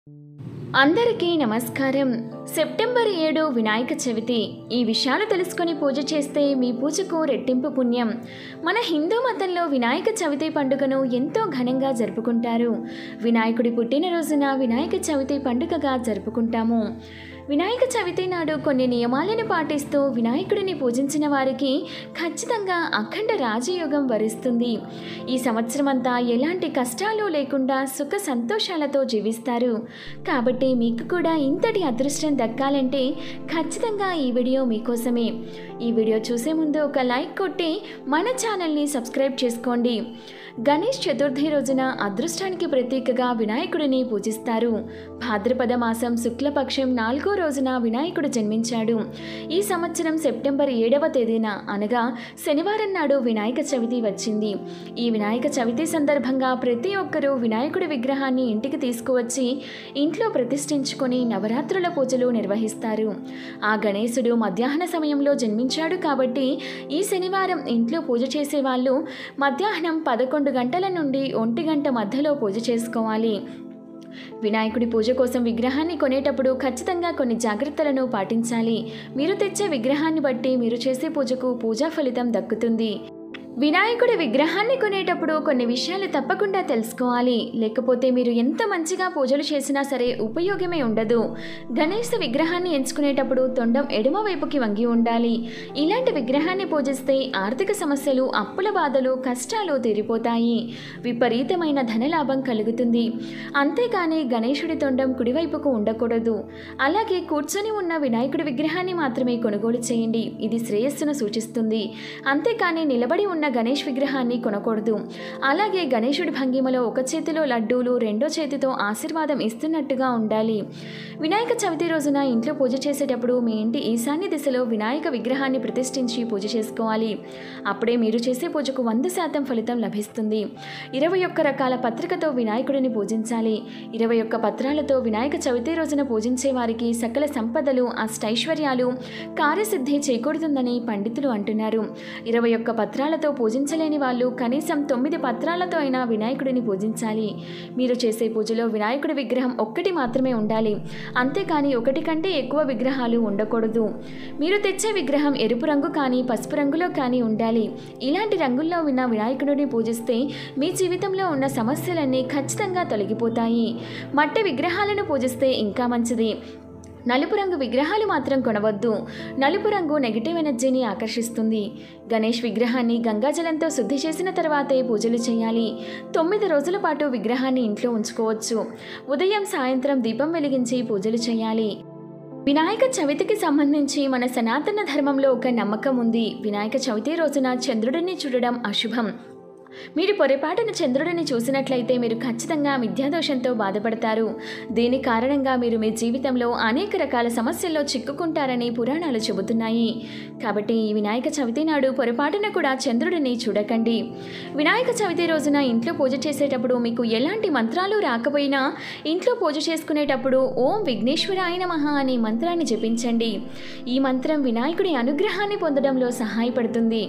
అందరికీ నమస్కారం సెప్టెంబర్ ఏడు వినాయక చవితి ఈ విషయాలు తెలుసుకొని పూజ చేస్తే మీ పూజకు రెట్టింపు పుణ్యం మన హిందూ మతంలో వినాయక చవితి పండుగను ఎంతో ఘనంగా జరుపుకుంటారు వినాయకుడి పుట్టినరోజున వినాయక చవితి పండుగగా జరుపుకుంటాము వినాయక చవితి నాడు కొన్ని నియమాలను పాటిస్తూ వినాయకుడిని పూజించిన వారికి ఖచ్చితంగా అఖండ రాజయోగం వరిస్తుంది ఈ సంవత్సరం అంతా ఎలాంటి కష్టాలు లేకుండా సుఖ సంతోషాలతో జీవిస్తారు కాబట్టి మీకు కూడా ఇంతటి అదృష్టం దక్కాలంటే ఖచ్చితంగా ఈ వీడియో మీకోసమే ఈ వీడియో చూసే ముందు ఒక లైక్ కొట్టి మన ఛానల్ని సబ్స్క్రైబ్ చేసుకోండి గణేష్ చతుర్థి రోజున అదృష్టానికి ప్రతీకగా వినాయకుడిని పూజిస్తారు భాద్రపద మాసం శుక్లపక్షం నాలుగో రోజున వినాయకుడు జన్మించాడు ఈ సంవత్సరం సెప్టెంబర్ ఏడవ తేదీన అనగా శనివారం నాడు వినాయక చవితి వచ్చింది ఈ వినాయక చవితి సందర్భంగా ప్రతి ఒక్కరూ వినాయకుడి విగ్రహాన్ని ఇంటికి తీసుకువచ్చి ఇంట్లో ప్రతిష్ఠించుకొని నవరాత్రుల పూజలు నిర్వహిస్తారు ఆ గణేశుడు మధ్యాహ్న సమయంలో జన్మించాడు కాబట్టి ఈ శనివారం ఇంట్లో పూజ చేసేవాళ్ళు మధ్యాహ్నం పదకొండు గంటల నుండి ఒంటి గంట మధ్యలో పూజ చేసుకోవాలి వినాయకుడి పూజ కోసం విగ్రహాన్ని కొనేటప్పుడు ఖచ్చితంగా కొన్ని జాగ్రత్తలను పాటించాలి మీరు తెచ్చే విగ్రహాన్ని బట్టి మీరు చేసే పూజకు పూజా ఫలితం దక్కుతుంది వినాయకుడి విగ్రహాన్ని కొనేటప్పుడు కొన్ని విషయాలు తప్పకుండా తెలుసుకోవాలి లేకపోతే మీరు ఎంత మంచిగా పూజలు చేసినా సరే ఉపయోగమే ఉండదు గణేష్ విగ్రహాన్ని ఎంచుకునేటప్పుడు తొండం ఎడమ వైపుకి వంగి ఉండాలి ఇలాంటి విగ్రహాన్ని పూజిస్తే ఆర్థిక సమస్యలు అప్పుల బాధలు కష్టాలు తీరిపోతాయి విపరీతమైన ధనలాభం కలుగుతుంది అంతేకాని గణేశుడి తొండం కుడివైపుకు ఉండకూడదు అలాగే కూర్చొని ఉన్న వినాయకుడి విగ్రహాన్ని మాత్రమే కొనుగోలు చేయండి ఇది శ్రేయస్సును సూచిస్తుంది అంతేకాని నిలబడి ఉన్న గణేష్ విగ్రహాన్ని కొనకూడదు అలాగే గణేశుడి భంగిమలో ఒక చేతిలో లడ్డూలు రెండో చేతితో ఆశీర్వాదం ఇస్తున్నట్టుగా ఉండాలి వినాయక చవితి రోజున ఇంట్లో పూజ చేసేటప్పుడు మీ ఇంటి ఈశాన్య దిశలో వినాయక విగ్రహాన్ని ప్రతిష్ఠించి పూజ చేసుకోవాలి అప్పుడే మీరు చేసే పూజకు వంద శాతం ఫలితం లభిస్తుంది ఇరవై ఒక్క రకాల పత్రికతో వినాయకుడిని పూజించాలి ఇరవై ఒక్క పత్రాలతో వినాయక చవితి రోజున పూజించే వారికి సకల సంపదలు అష్టైశ్వర్యాలు కార్యసిద్ధి చేకూరుతుందని పండితులు అంటున్నారు ఇరవై ఒక్క పత్రాలతో పూజించలేని వాళ్ళు కనీసం తొమ్మిది పత్రాలతో అయినా వినాయకుడిని పూజించాలి మీరు చేసే పూజలో వినాయకుడి విగ్రహం ఒక్కటి మాత్రమే ఉండాలి అంతేకాని ఒకటి కంటే ఎక్కువ విగ్రహాలు ఉండకూడదు మీరు తెచ్చే విగ్రహం ఎరుపు రంగు కానీ పసుపు రంగులో కానీ ఉండాలి ఇలాంటి రంగుల్లో ఉన్న వినాయకుడిని పూజిస్తే మీ జీవితంలో ఉన్న సమస్యలన్నీ ఖచ్చితంగా తొలగిపోతాయి మట్టి విగ్రహాలను పూజిస్తే ఇంకా మంచిది నలుపు రంగు విగ్రహాలు మాత్రం కొనవద్దు నలుపు రంగు నెగిటివ్ ఎనర్జీని ఆకర్షిస్తుంది గణేష్ విగ్రహాన్ని గంగాజలంతో శుద్ధి చేసిన తర్వాతే పూజలు చేయాలి తొమ్మిది రోజుల పాటు విగ్రహాన్ని ఇంట్లో ఉంచుకోవచ్చు ఉదయం సాయంత్రం దీపం వెలిగించి పూజలు చేయాలి వినాయక చవితికి సంబంధించి మన సనాతన ధర్మంలో ఒక నమ్మకం ఉంది వినాయక చవితి రోజున చంద్రుడిని చూడడం అశుభం మీరు పొరపాటున చంద్రుడిని చూసినట్లయితే మీరు ఖచ్చితంగా మిథ్యాదోషంతో బాధపడతారు దీని కారణంగా మీరు మీ జీవితంలో అనేక రకాల సమస్యల్లో చిక్కుకుంటారని పురాణాలు చెబుతున్నాయి కాబట్టి ఈ వినాయక చవితి నాడు పొరపాటున కూడా చంద్రుడిని చూడకండి వినాయక చవితి రోజున ఇంట్లో పూజ చేసేటప్పుడు మీకు ఎలాంటి మంత్రాలు రాకపోయినా ఇంట్లో పూజ చేసుకునేటప్పుడు ఓం విఘ్నేశ్వరాయ నమః అనే మంత్రాన్ని జపించండి ఈ మంత్రం వినాయకుడి అనుగ్రహాన్ని పొందడంలో సహాయపడుతుంది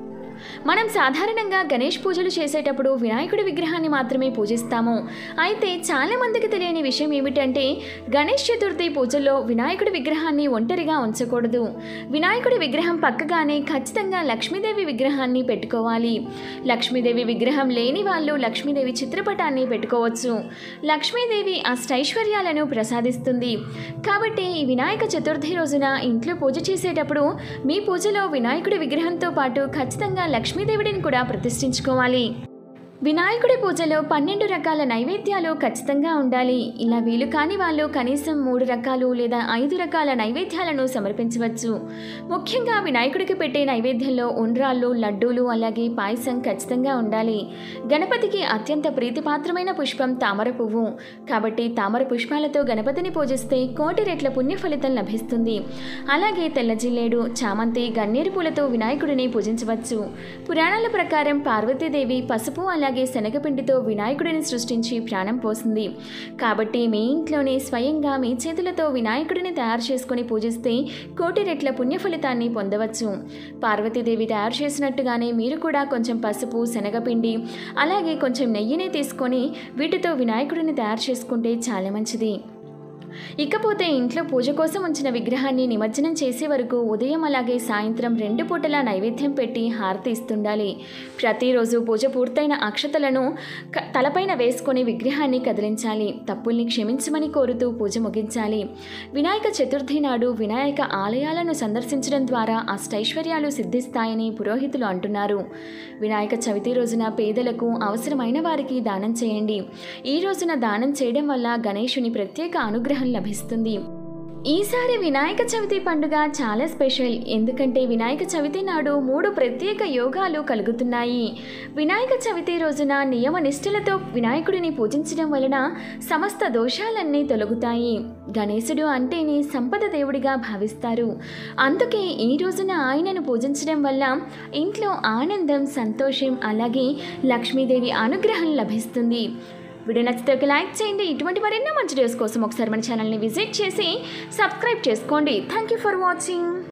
మనం సాధారణంగా గణేష్ పూజలు చేసేటప్పుడు వినాయకుడి విగ్రహాన్ని మాత్రమే పూజిస్తాము అయితే చాలా మందికి తెలియని విషయం ఏమిటంటే గణేష్ చతుర్థి పూజల్లో వినాయకుడి విగ్రహాన్ని ఒంటరిగా ఉంచకూడదు వినాయకుడి విగ్రహం పక్కగానే ఖచ్చితంగా లక్ష్మీదేవి విగ్రహాన్ని పెట్టుకోవాలి లక్ష్మీదేవి విగ్రహం లేని వాళ్ళు లక్ష్మీదేవి చిత్రపటాన్ని పెట్టుకోవచ్చు లక్ష్మీదేవి అష్టైశ్వర్యాలను ప్రసాదిస్తుంది కాబట్టి ఈ వినాయక చతుర్థి రోజున ఇంట్లో పూజ చేసేటప్పుడు మీ పూజలో వినాయకుడి విగ్రహంతో పాటు ఖచ్చితంగా లక్ష్మీదేవిడిని కూడా ప్రతిష్ఠించుకోవాలి వినాయకుడి పూజలో పన్నెండు రకాల నైవేద్యాలు ఖచ్చితంగా ఉండాలి ఇలా వీలు కాని వాళ్ళు కనీసం మూడు రకాలు లేదా ఐదు రకాల నైవేద్యాలను సమర్పించవచ్చు ముఖ్యంగా వినాయకుడికి పెట్టే నైవేద్యంలో ఉండ్రాళ్ళు లడ్డూలు అలాగే పాయసం ఖచ్చితంగా ఉండాలి గణపతికి అత్యంత ప్రీతిపాత్రమైన పుష్పం తామర పువ్వు కాబట్టి తామర పుష్పాలతో గణపతిని పూజిస్తే కోటి రెట్ల పుణ్య ఫలితం లభిస్తుంది అలాగే తెల్ల జిల్లేడు చామంతి గన్నేరు పూలతో వినాయకుడిని పూజించవచ్చు పురాణాల ప్రకారం పార్వతీదేవి పసుపు అలాగే శనగపిండితో వినాయకుడిని సృష్టించి ప్రాణం పోసింది కాబట్టి మీ ఇంట్లోనే స్వయంగా మీ చేతులతో వినాయకుడిని తయారు చేసుకొని పూజిస్తే కోటి రెట్ల పుణ్య ఫలితాన్ని పొందవచ్చు పార్వతీదేవి తయారు చేసినట్టుగానే మీరు కూడా కొంచెం పసుపు శనగపిండి అలాగే కొంచెం నెయ్యిని తీసుకొని వీటితో వినాయకుడిని తయారు చేసుకుంటే చాలా మంచిది ఇకపోతే ఇంట్లో పూజ కోసం ఉంచిన విగ్రహాన్ని నిమజ్జనం చేసే వరకు ఉదయం అలాగే సాయంత్రం రెండు పూటలా నైవేద్యం పెట్టి హారతి ఇస్తుండాలి ప్రతిరోజు పూజ పూర్తయిన అక్షతలను క- తలపైన వేసుకొని విగ్రహాన్ని కదిలించాలి తప్పుల్ని క్షమించమని కోరుతూ పూజ ముగించాలి వినాయక చతుర్థి నాడు వినాయక ఆలయాలను సందర్శించడం ద్వారా అష్టైశ్వర్యాలు సిద్ధిస్తాయని పురోహితులు అంటున్నారు వినాయక చవితి రోజున పేదలకు అవసరమైన వారికి దానం చేయండి ఈ రోజున దానం చేయడం వల్ల గణేశుని ప్రత్యేక అనుగ్రహం లభిస్తుంది ఈసారి వినాయక చవితి పండుగ చాలా స్పెషల్ ఎందుకంటే వినాయక చవితి నాడు మూడు ప్రత్యేక యోగాలు కలుగుతున్నాయి వినాయక చవితి రోజున నియమ నిష్ఠలతో వినాయకుడిని పూజించడం వలన సమస్త దోషాలన్నీ తొలగుతాయి గణేశుడు అంటేనే సంపద దేవుడిగా భావిస్తారు అందుకే ఈ రోజున ఆయనను పూజించడం వల్ల ఇంట్లో ఆనందం సంతోషం అలాగే లక్ష్మీదేవి అనుగ్రహం లభిస్తుంది వీడియో నచ్చితే ఒక లైక్ చేయండి ఇటువంటి మరెన్నో మంచి వీడియోస్ కోసం ఒకసారి మన ఛానల్ని విజిట్ చేసి సబ్స్క్రైబ్ చేసుకోండి థ్యాంక్ యూ ఫర్ వాచింగ్